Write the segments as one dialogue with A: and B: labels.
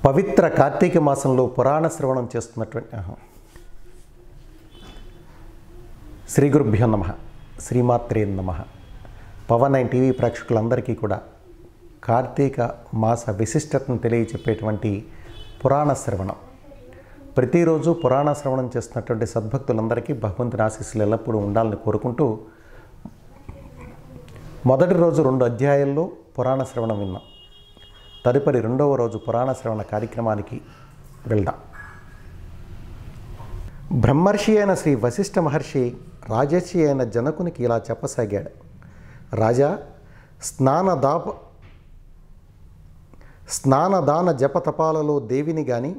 A: పవిత్ర కార్తీక మాసంలో పురాణ శ్రవణం చేస్తున్నటువంటి ఆహా. శ్రీ గురుభ్యో నమ శ్రీమాత్రే నమ పవన్ నైన్ టీవీ ప్రేక్షకులందరికీ కూడా కార్తీక మాస విశిష్టతను తెలియచెప్పేటువంటి పురాణ శ్రవణం ప్రతిరోజు పురాణ శ్రవణం చేస్తున్నటువంటి సద్భక్తులందరికీ భగవంతుని ఆశీస్సులు ఎల్లప్పుడూ ఉండాలని కోరుకుంటూ మొదటి రోజు రెండు అధ్యాయాల్లో పురాణ శ్రవణం విన్నాం తదుపరి రెండవ రోజు పురాణ శ్రవణ కార్యక్రమానికి వెళ్దాం బ్రహ్మర్షి అయిన శ్రీ వశిష్ఠ మహర్షి రాజర్షి అయిన జనకునికి ఇలా చెప్పసాగాడు రాజా స్నానదాప స్నానదాన జపతపాలలో దేవిని కానీ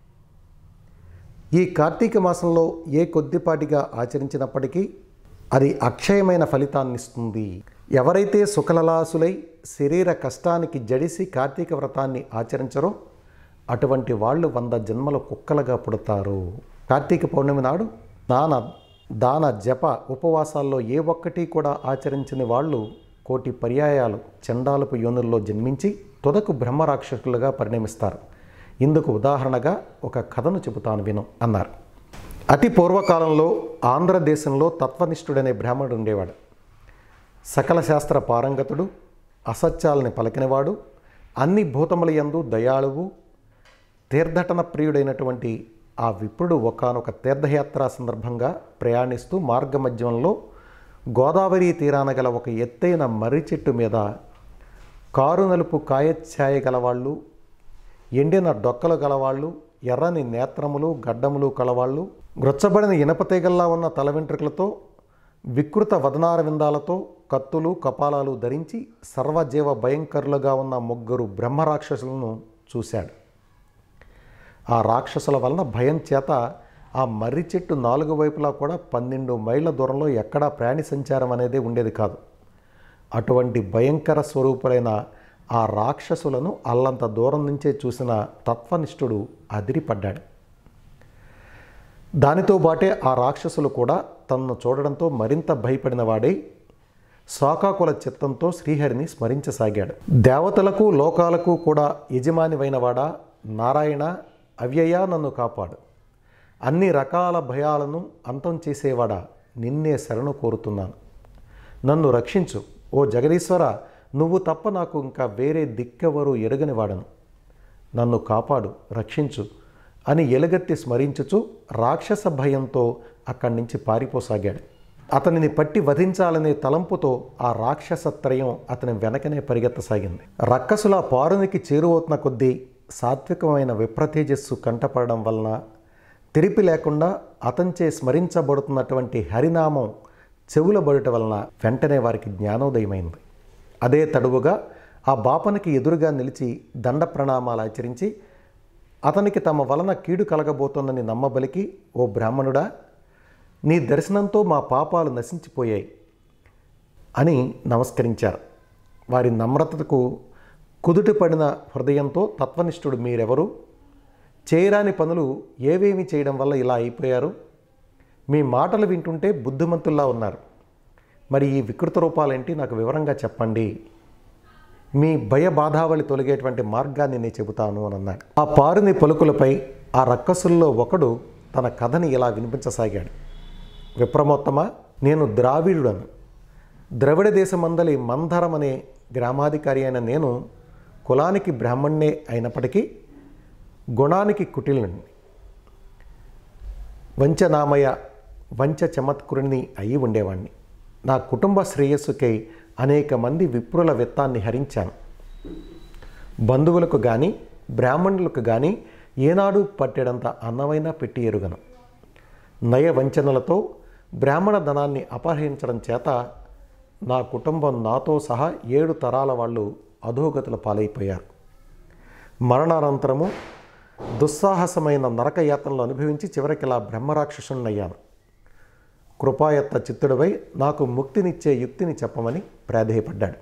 A: ఈ కార్తీక మాసంలో ఏ కొద్దిపాటిగా ఆచరించినప్పటికీ అది అక్షయమైన ఫలితాన్ని ఇస్తుంది ఎవరైతే సుఖలలాసులై శరీర కష్టానికి జడిసి కార్తీక వ్రతాన్ని ఆచరించరో అటువంటి వాళ్ళు వంద జన్మల కుక్కలుగా పుడతారు కార్తీక పౌర్ణమి నాడు దాన దాన జప ఉపవాసాల్లో ఏ ఒక్కటి కూడా ఆచరించని వాళ్ళు కోటి పర్యాయాలు చండాలపు యోనుల్లో జన్మించి తుదకు బ్రహ్మరాక్షసులుగా పరిణమిస్తారు ఇందుకు ఉదాహరణగా ఒక కథను చెబుతాను విను అన్నారు అతి పూర్వకాలంలో ఆంధ్రదేశంలో తత్వనిష్ఠుడనే బ్రాహ్మణుడు ఉండేవాడు సకల శాస్త్ర పారంగతుడు అసత్యాలని పలికినవాడు అన్ని భూతముల యందు దయాళువు తీర్థటన ప్రియుడైనటువంటి ఆ విప్రుడు ఒకనొక తీర్థయాత్ర సందర్భంగా ప్రయాణిస్తూ మార్గమధ్యంలో గోదావరి తీరాన గల ఒక ఎత్తైన మర్రి చెట్టు మీద కారు నలుపు కాయఛాయ గలవాళ్ళు ఎండిన డొక్కలు గలవాళ్ళు ఎర్రని నేత్రములు గడ్డములు కలవాళ్ళు గ్రొచ్చబడిన ఇనపతీగల్లా ఉన్న తల వెంట్రుకలతో వికృత వదనార విందాలతో కత్తులు కపాలాలు ధరించి సర్వజీవ భయంకరులుగా ఉన్న ముగ్గురు బ్రహ్మరాక్షసులను చూశాడు ఆ రాక్షసుల వలన భయం చేత ఆ మర్రి చెట్టు నాలుగు వైపులా కూడా పన్నెండు మైళ్ళ దూరంలో ఎక్కడా ప్రాణి సంచారం అనేది ఉండేది కాదు అటువంటి భయంకర స్వరూపులైన ఆ రాక్షసులను అల్లంత దూరం నుంచే చూసిన తత్వనిష్ఠుడు అదిరిపడ్డాడు దానితో బాటే ఆ రాక్షసులు కూడా తనను చూడడంతో మరింత భయపడిన వాడై శోకాకుల చిత్తంతో శ్రీహరిని స్మరించసాగాడు దేవతలకు లోకాలకు కూడా యజమానివైనవాడా నారాయణ అవ్యయ నన్ను కాపాడు అన్ని రకాల భయాలను అంతం చేసేవాడా నిన్నే శరణు కోరుతున్నాను నన్ను రక్షించు ఓ జగదీశ్వర నువ్వు తప్ప నాకు ఇంకా వేరే దిక్కెవరు ఎరగని వాడను నన్ను కాపాడు రక్షించు అని ఎలుగెత్తి స్మరించుచు రాక్షస భయంతో అక్కడి నుంచి పారిపోసాగాడు అతనిని పట్టి వధించాలనే తలంపుతో ఆ రాక్షస త్రయం అతని వెనకనే పరిగెత్తసాగింది రక్కసుల పారునికి చేరువవుతున్న కొద్దీ సాత్వికమైన విప్రతేజస్సు కంటపడడం వలన తిరిపి లేకుండా అతంచే స్మరించబడుతున్నటువంటి హరినామం చెవుల బడుట వలన వెంటనే వారికి జ్ఞానోదయమైంది అదే తడువుగా ఆ బాపనికి ఎదురుగా నిలిచి దండ ప్రణామాలు ఆచరించి అతనికి తమ వలన కీడు కలగబోతోందని నమ్మబలికి ఓ బ్రాహ్మణుడా నీ దర్శనంతో మా పాపాలు నశించిపోయాయి అని నమస్కరించారు వారి నమ్రతకు కుదుటపడిన హృదయంతో తత్వనిష్ఠుడు మీరెవరు చేయరాని పనులు ఏవేమి చేయడం వల్ల ఇలా అయిపోయారు మీ మాటలు వింటుంటే బుద్ధిమంతుల్లా ఉన్నారు మరి ఈ వికృత రూపాలేంటి నాకు వివరంగా చెప్పండి మీ భయ బాధావళి తొలగేటువంటి మార్గాన్ని నేను చెబుతాను అని అన్నాడు ఆ పారుని పలుకులపై ఆ రక్కసుల్లో ఒకడు తన కథని ఇలా వినిపించసాగాడు విప్రమోత్తమ నేను ద్రావిడుడను ద్రవిడ దేశమందలి మందరం అనే గ్రామాధికారి అయిన నేను కులానికి బ్రాహ్మణ్ణే అయినప్పటికీ గుణానికి కుటిల్ని వంచనామయ వంచ చమత్కురుని అయి ఉండేవాణ్ణి నా కుటుంబ శ్రేయస్సుకై అనేక మంది విప్రుల విత్తాన్ని హరించాను బంధువులకు కానీ బ్రాహ్మణులకు కానీ ఏనాడు పట్టేడంత అన్నమైనా పెట్టి ఎరుగను నయ వంచనలతో బ్రాహ్మణ ధనాన్ని అపహరించడం చేత నా కుటుంబం నాతో సహా ఏడు తరాల వాళ్ళు అధోగతుల పాలైపోయారు మరణానంతరము దుస్సాహసమైన నరకయాత్రలు అనుభవించి చివరికిలా బ్రహ్మరాక్షసున్నయ్యాను కృపాయత్త చిత్తుడివై నాకు ముక్తినిచ్చే యుక్తిని చెప్పమని ప్రాధేయపడ్డాడు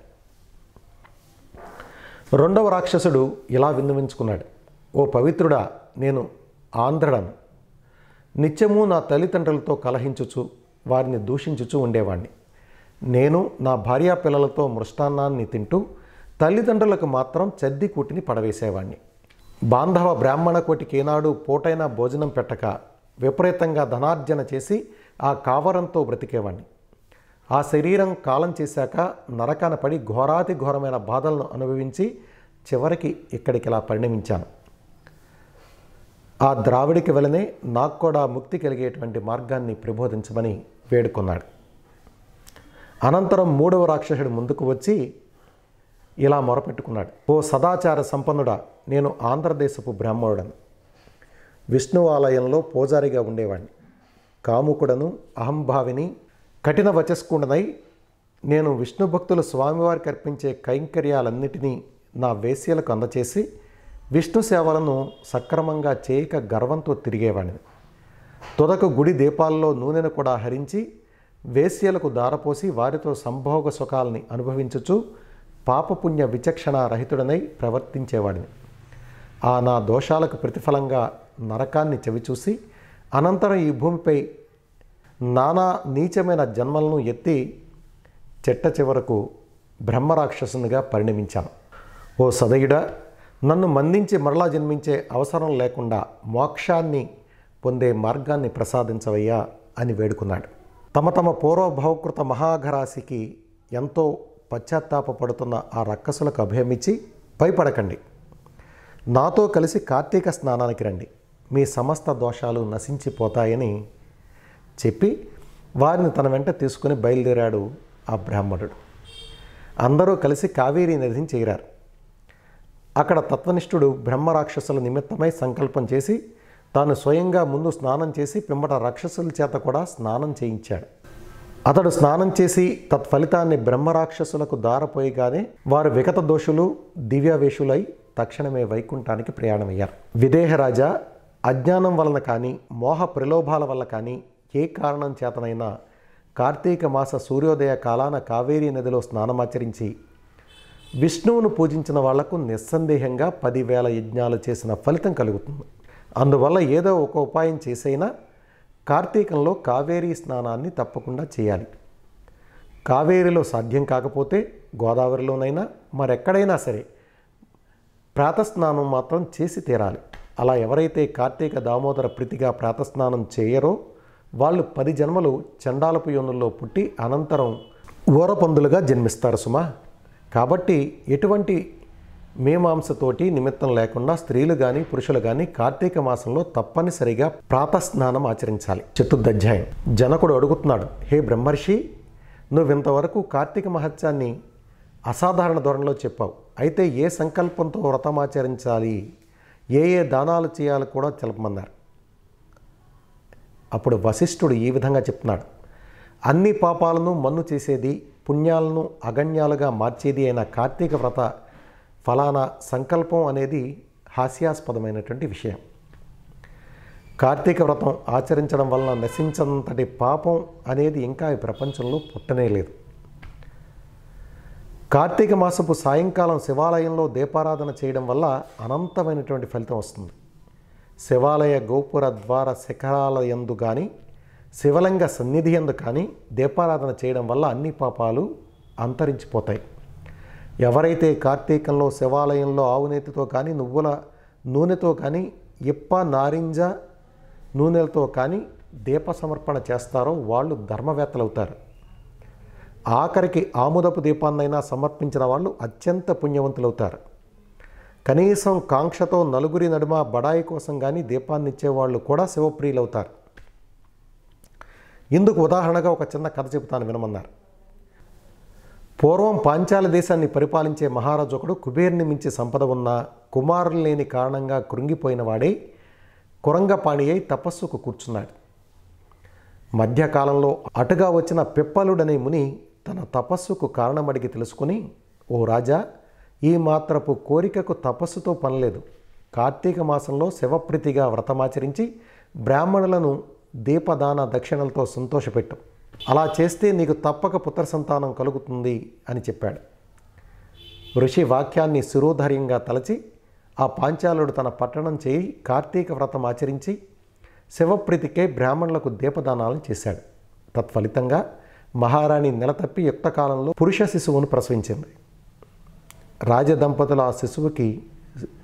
A: రెండవ రాక్షసుడు ఇలా విన్నవించుకున్నాడు ఓ పవిత్రుడా నేను ఆంధ్రడను నిత్యము నా తల్లిదండ్రులతో కలహించుచు వారిని దూషించుచు ఉండేవాణ్ణి నేను నా భార్యా పిల్లలతో మృష్టాన్నాన్ని తింటూ తల్లిదండ్రులకు మాత్రం చద్ది కూటిని పడవేసేవాణ్ణి బాంధవ బ్రాహ్మణ కోటికి ఏనాడు పూటైన భోజనం పెట్టక విపరీతంగా ధనార్జన చేసి ఆ కావరంతో బ్రతికేవాణ్ణి ఆ శరీరం కాలం చేశాక నరకాన పడి ఘోరాతి ఘోరమైన బాధలను అనుభవించి చివరికి ఇక్కడికి ఇలా పరిణమించాను ఆ ద్రావిడికి వలనే నాకు కూడా ముక్తి కలిగేటువంటి మార్గాన్ని ప్రబోధించమని వేడుకున్నాడు అనంతరం మూడవ రాక్షసుడు ముందుకు వచ్చి ఇలా మొరపెట్టుకున్నాడు ఓ సదాచార సంపన్నుడా నేను ఆంధ్రదేశపు బ్రాహ్మణుడను విష్ణు ఆలయంలో పూజారిగా ఉండేవాడిని కాముకుడను అహంభావిని కఠిన వచస్కుండనై నేను విష్ణు భక్తులు స్వామివారికి అర్పించే కైంకర్యాలన్నిటినీ నా వేశ్యలకు అందచేసి విష్ణు సేవలను సక్రమంగా చేయక గర్వంతో తిరిగేవాడిని తుదకు గుడి దీపాల్లో నూనెను కూడా హరించి వేశ్యలకు దారపోసి వారితో సంభోగ సుఖాలని అనుభవించుచు పాపపుణ్య విచక్షణ రహితుడనై ప్రవర్తించేవాడిని ఆ నా దోషాలకు ప్రతిఫలంగా నరకాన్ని చవిచూసి అనంతరం ఈ భూమిపై నానా నీచమైన జన్మలను ఎత్తి చెట్ట చివరకు బ్రహ్మరాక్షసునిగా పరిణమించాను ఓ సదయుడా నన్ను మందించి మరలా జన్మించే అవసరం లేకుండా మోక్షాన్ని పొందే మార్గాన్ని ప్రసాదించవయ్యా అని వేడుకున్నాడు తమ తమ పూర్వభవకృత మహాఘరాశికి ఎంతో పశ్చాత్తాపపడుతున్న ఆ రక్కసులకు అభయమిచ్చి భయపడకండి నాతో కలిసి కార్తీక స్నానానికి రండి మీ సమస్త దోషాలు నశించిపోతాయని చెప్పి వారిని తన వెంట తీసుకుని బయలుదేరాడు ఆ బ్రాహ్మణుడు అందరూ కలిసి కావేరీ నదిని చేరారు అక్కడ తత్వనిష్ఠుడు బ్రహ్మరాక్షసుల నిమిత్తమై సంకల్పం చేసి తాను స్వయంగా ముందు స్నానం చేసి పిమ్మట రాక్షసుల చేత కూడా స్నానం చేయించాడు అతడు స్నానం చేసి తత్ఫలితాన్ని బ్రహ్మరాక్షసులకు దారపోయగానే వారు విగత దోషులు దివ్యావేశులై తక్షణమే వైకుంఠానికి ప్రయాణమయ్యారు విదేహరాజా అజ్ఞానం వలన కానీ మోహ ప్రలోభాల వల్ల కానీ ఏ కారణం చేతనైనా కార్తీక మాస సూర్యోదయ కాలాన కావేరీ నదిలో స్నానమాచరించి విష్ణువును పూజించిన వాళ్లకు నిస్సందేహంగా పదివేల యజ్ఞాలు చేసిన ఫలితం కలుగుతుంది అందువల్ల ఏదో ఒక ఉపాయం చేసైనా కార్తీకంలో కావేరీ స్నానాన్ని తప్పకుండా చేయాలి కావేరీలో సాధ్యం కాకపోతే గోదావరిలోనైనా మరెక్కడైనా సరే ప్రాతస్నానం మాత్రం చేసి తీరాలి అలా ఎవరైతే కార్తీక దామోదర ప్రీతిగా ప్రాతస్నానం చేయరో వాళ్ళు పది జన్మలు చండాలపు యోనుల్లో పుట్టి అనంతరం ఊరపందులుగా జన్మిస్తారు సుమా కాబట్టి ఎటువంటి మీమాంసతోటి నిమిత్తం లేకుండా స్త్రీలు కానీ పురుషులు కానీ కార్తీక మాసంలో తప్పనిసరిగా ప్రాతస్నానం ఆచరించాలి చతుర్థధ్యాయం జనకుడు అడుగుతున్నాడు హే బ్రహ్మర్షి నువ్వు ఇంతవరకు కార్తీక మహత్యాన్ని అసాధారణ ధోరణిలో చెప్పావు అయితే ఏ సంకల్పంతో వ్రతం ఆచరించాలి ఏ ఏ దానాలు చేయాలి కూడా తెలపమన్నారు అప్పుడు వశిష్ఠుడు ఈ విధంగా చెప్తున్నాడు అన్ని పాపాలను మన్ను చేసేది పుణ్యాలను అగణ్యాలుగా మార్చేది అయిన కార్తీక వ్రత ఫలానా సంకల్పం అనేది హాస్యాస్పదమైనటువంటి విషయం కార్తీక వ్రతం ఆచరించడం వలన నశించనంతటి పాపం అనేది ఇంకా ఈ ప్రపంచంలో పుట్టనే లేదు కార్తీక మాసపు సాయంకాలం శివాలయంలో దీపారాధన చేయడం వల్ల అనంతమైనటువంటి ఫలితం వస్తుంది శివాలయ గోపుర ద్వార శిఖరాల యందు కానీ శివలింగ సన్నిధి యందు కానీ దీపారాధన చేయడం వల్ల అన్ని పాపాలు అంతరించిపోతాయి ఎవరైతే కార్తీకంలో శివాలయంలో ఆవునేతితో కానీ నువ్వుల నూనెతో కానీ ఇప్ప నారింజ నూనెలతో కానీ దీప సమర్పణ చేస్తారో వాళ్ళు ధర్మవేత్తలు అవుతారు ఆఖరికి ఆముదపు దీపాన్నైనా సమర్పించిన వాళ్ళు అత్యంత పుణ్యవంతులవుతారు కనీసం కాంక్షతో నలుగురి నడుమ బడాయి కోసం కానీ దీపాన్ని ఇచ్చేవాళ్ళు కూడా శివప్రియులవుతారు ఇందుకు ఉదాహరణగా ఒక చిన్న కథ చెబుతాను వినమన్నారు పూర్వం పాంచాల దేశాన్ని పరిపాలించే మహారాజు ఒకడు కుబేర్ని మించి సంపద ఉన్న కుమారులు లేని కారణంగా కృంగిపోయిన వాడై కురంగపాణి అయి తపస్సుకు కూర్చున్నాడు మధ్యకాలంలో అటుగా వచ్చిన పిప్పలుడనే ముని తన తపస్సుకు కారణమడిగి తెలుసుకుని ఓ రాజా ఈ మాత్రపు కోరికకు తపస్సుతో పనిలేదు కార్తీక మాసంలో శివప్రీతిగా వ్రతమాచరించి బ్రాహ్మణులను దీపదాన దక్షిణలతో సంతోషపెట్టు అలా చేస్తే నీకు తప్పక పుత్ర సంతానం కలుగుతుంది అని చెప్పాడు ఋషి వాక్యాన్ని శిరోధర్యంగా తలచి ఆ పాంచాలుడు తన పట్టణం చేయి కార్తీక వ్రతం ఆచరించి శివప్రీతికే బ్రాహ్మణులకు దీపదానాలను చేశాడు తత్ఫలితంగా మహారాణి నెలతప్పి యుక్త కాలంలో పురుష శిశువును ప్రసవించింది రాజదంపతులు ఆ శిశువుకి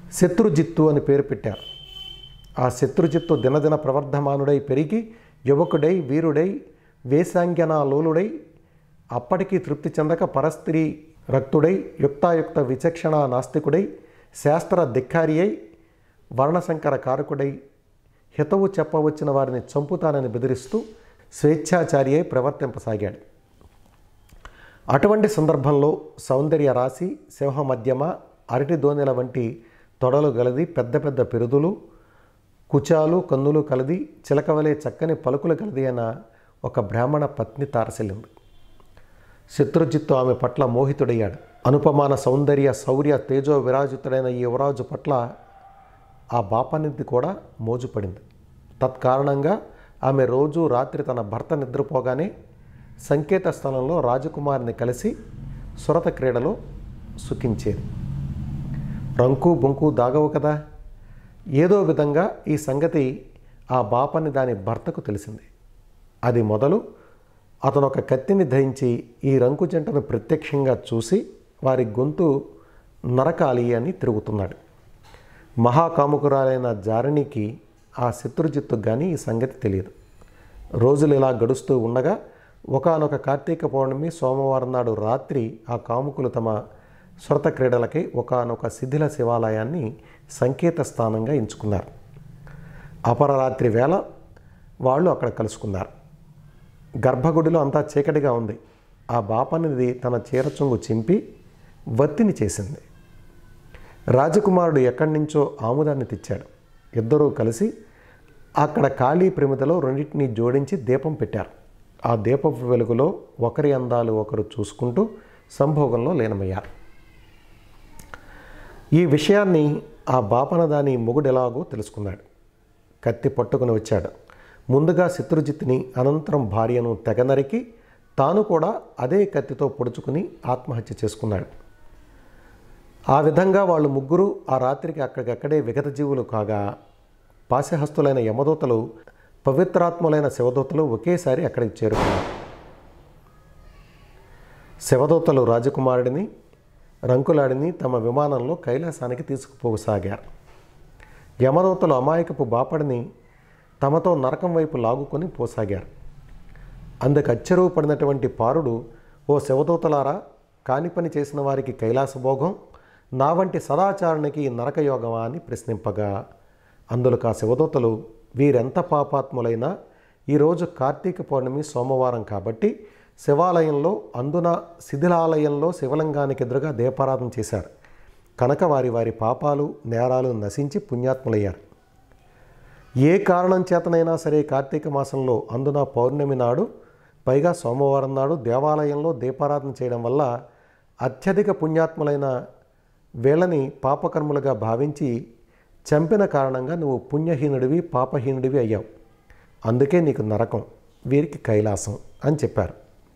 A: శత్రుజిత్తు అని పేరు పెట్టారు ఆ శత్రుజిత్తు దినదిన ప్రవర్ధమానుడై పెరిగి యువకుడై వీరుడై వేసాంగ్యనాలోలుడై అప్పటికీ తృప్తి చెందక పరస్త్రీ రక్తుడై యుక్తాయుక్త విచక్షణ నాస్తికుడై శాస్త్ర ధిక్కారి అయి వర్ణశంకర కారకుడై హితవు చెప్పవచ్చిన వారిని చంపుతానని బెదిరిస్తూ స్వేచ్ఛాచారి అయి ప్రవర్తింపసాగాడు అటువంటి సందర్భంలో సౌందర్య రాశి సింహ మధ్యమ అరటి దోనెల వంటి తొడలు గలది పెద్ద పెద్ద పెరుదులు కుచాలు కన్నులు కలది చిలకవలే చక్కని పలుకులు కలది అన్న ఒక బ్రాహ్మణ పత్ని తారసిల్లింది శత్రుజిత్తు ఆమె పట్ల మోహితుడయ్యాడు అనుపమాన సౌందర్య శౌర్య తేజో విరాజితుడైన ఈ యువరాజు పట్ల ఆ బాపనిధి కూడా మోజుపడింది తత్కారణంగా ఆమె రోజు రాత్రి తన భర్త నిద్రపోగానే సంకేత స్థలంలో రాజకుమారిని కలిసి సురత క్రీడలో సుఖించేది రంకు బొంకు దాగవు కదా ఏదో విధంగా ఈ సంగతి ఆ బాపని దాని భర్తకు తెలిసింది అది మొదలు అతను ఒక కత్తిని ధరించి ఈ రంకు జంటను ప్రత్యక్షంగా చూసి వారి గొంతు నరకాలి అని తిరుగుతున్నాడు మహాకాముకురాలైన జారణికి ఆ శత్రుజిత్తు కానీ ఈ సంగతి తెలియదు రోజులు ఇలా గడుస్తూ ఉండగా ఒకనొక కార్తీక పౌర్ణమి సోమవారం నాడు రాత్రి ఆ కాముకులు తమ స్వరత క్రీడలకై ఒకనొక శిథిల శివాలయాన్ని సంకేత స్థానంగా ఎంచుకున్నారు అపరరాత్రి వేళ వాళ్ళు అక్కడ కలుసుకున్నారు గర్భగుడిలో అంతా చీకటిగా ఉంది ఆ బాపనిది తన చీరచొంగు చింపి వత్తిని చేసింది రాజకుమారుడు ఎక్కడి నుంచో ఆముదాన్ని తెచ్చాడు ఇద్దరూ కలిసి అక్కడ ఖాళీ ప్రమిదలో రెండింటినీ జోడించి దీపం పెట్టారు ఆ దీపపు వెలుగులో ఒకరి అందాలు ఒకరు చూసుకుంటూ సంభోగంలో లీనమయ్యారు ఈ విషయాన్ని ఆ బాపన దాని మొగుడెలాగో తెలుసుకున్నాడు కత్తి పట్టుకుని వచ్చాడు ముందుగా శత్రుజిత్తుని అనంతరం భార్యను తెగ నరికి తాను కూడా అదే కత్తితో పొడుచుకుని ఆత్మహత్య చేసుకున్నాడు ఆ విధంగా వాళ్ళు ముగ్గురు ఆ రాత్రికి అక్కడికక్కడే విగత జీవులు కాగా పాశహస్తులైన యమదూతలు పవిత్రాత్ములైన శివదూతలు ఒకేసారి అక్కడికి చేరుకున్నారు శివదూతలు రాజకుమారుడిని రంకులాడిని తమ విమానంలో కైలాసానికి తీసుకుపోసాగారు యమదూతలు అమాయకపు బాపడిని తమతో నరకం వైపు లాగుకొని పోసాగారు అందుకు అచ్చరువు పడినటువంటి పారుడు ఓ శివదూతలారా కాని పని చేసిన వారికి కైలాసభోగం నా వంటి సదాచారణకి నరకయోగమా అని ప్రశ్నింపగా అందులో ఆ శివదూతలు వీరెంత పాపాత్ములైనా ఈరోజు కార్తీక పౌర్ణమి సోమవారం కాబట్టి శివాలయంలో అందున శిథిలాలయంలో శివలింగానికి ఎదురుగా దీపారాధన చేశారు కనుక వారి వారి పాపాలు నేరాలు నశించి పుణ్యాత్ములయ్యారు ఏ కారణం చేతనైనా సరే కార్తీక మాసంలో అందున పౌర్ణమి నాడు పైగా సోమవారం నాడు దేవాలయంలో దీపారాధన చేయడం వల్ల అత్యధిక పుణ్యాత్ములైన వీళ్ళని పాపకర్ములుగా భావించి చంపిన కారణంగా నువ్వు పుణ్యహీనుడివి పాపహీనుడివి అయ్యావు అందుకే నీకు నరకం వీరికి కైలాసం అని చెప్పారు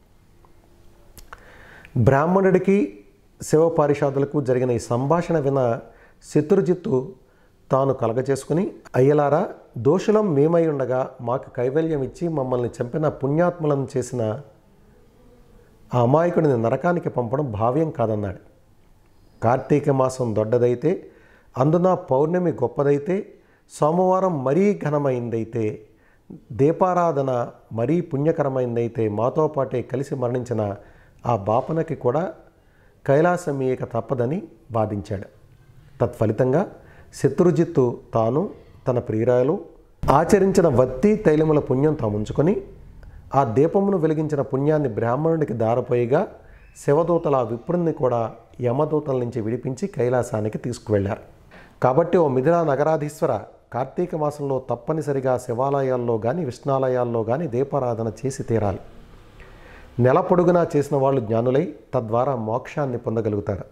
A: బ్రాహ్మణుడికి శివపారిషాదులకు జరిగిన ఈ సంభాషణ విన శత్రుజిత్తు తాను కలగచేసుకుని అయ్యలారా దోషులం మేమై ఉండగా మాకు కైవల్యం ఇచ్చి మమ్మల్ని చంపిన పుణ్యాత్ములను చేసిన ఆ అమాయకుడిని నరకానికి పంపడం భావ్యం కాదన్నాడు కార్తీక మాసం దొడ్డదైతే అందున పౌర్ణమి గొప్పదైతే సోమవారం మరీ ఘనమైందైతే దీపారాధన మరీ పుణ్యకరమైందైతే మాతో పాటే కలిసి మరణించిన ఆ బాపనకి కూడా కైలాసం ఇక తప్పదని వాదించాడు తత్ఫలితంగా శత్రుజిత్తు తాను తన ప్రియురాలు ఆచరించిన వత్తి తైలముల పుణ్యం తాముంచుకొని ఆ దీపమును వెలిగించిన పుణ్యాన్ని బ్రాహ్మణుడికి దారపోయిగా శివదూతల ఆ విప్రుణ్ణి కూడా యమదూతల నుంచి విడిపించి కైలాసానికి తీసుకువెళ్ళారు కాబట్టి ఓ మిథిలా నగరాధీశ్వర కార్తీక మాసంలో తప్పనిసరిగా శివాలయాల్లో కానీ విష్ణాలయాల్లో కానీ దీపారాధన చేసి తీరాలి నెల పొడుగునా చేసిన వాళ్ళు జ్ఞానులై తద్వారా మోక్షాన్ని పొందగలుగుతారు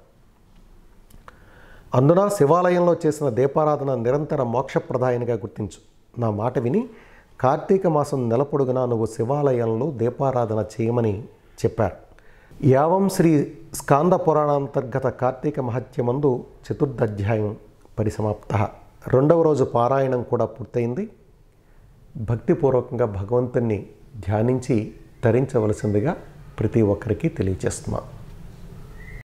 A: అందున శివాలయంలో చేసిన దీపారాధన నిరంతర మోక్షప్రదాయనిగా గుర్తించు నా మాట విని కార్తీక మాసం నెల పొడుగునా నువ్వు శివాలయంలో దీపారాధన చేయమని చెప్పారు యావం శ్రీ స్కాంద పురాణాంతర్గత కార్తీక మహత్యమందు చతుర్థధ్యాయం పరిసమాప్త రెండవ రోజు పారాయణం కూడా పూర్తయింది భక్తిపూర్వకంగా భగవంతుణ్ణి ధ్యానించి తరించవలసిందిగా ప్రతి ఒక్కరికి తెలియజేస్తున్నాను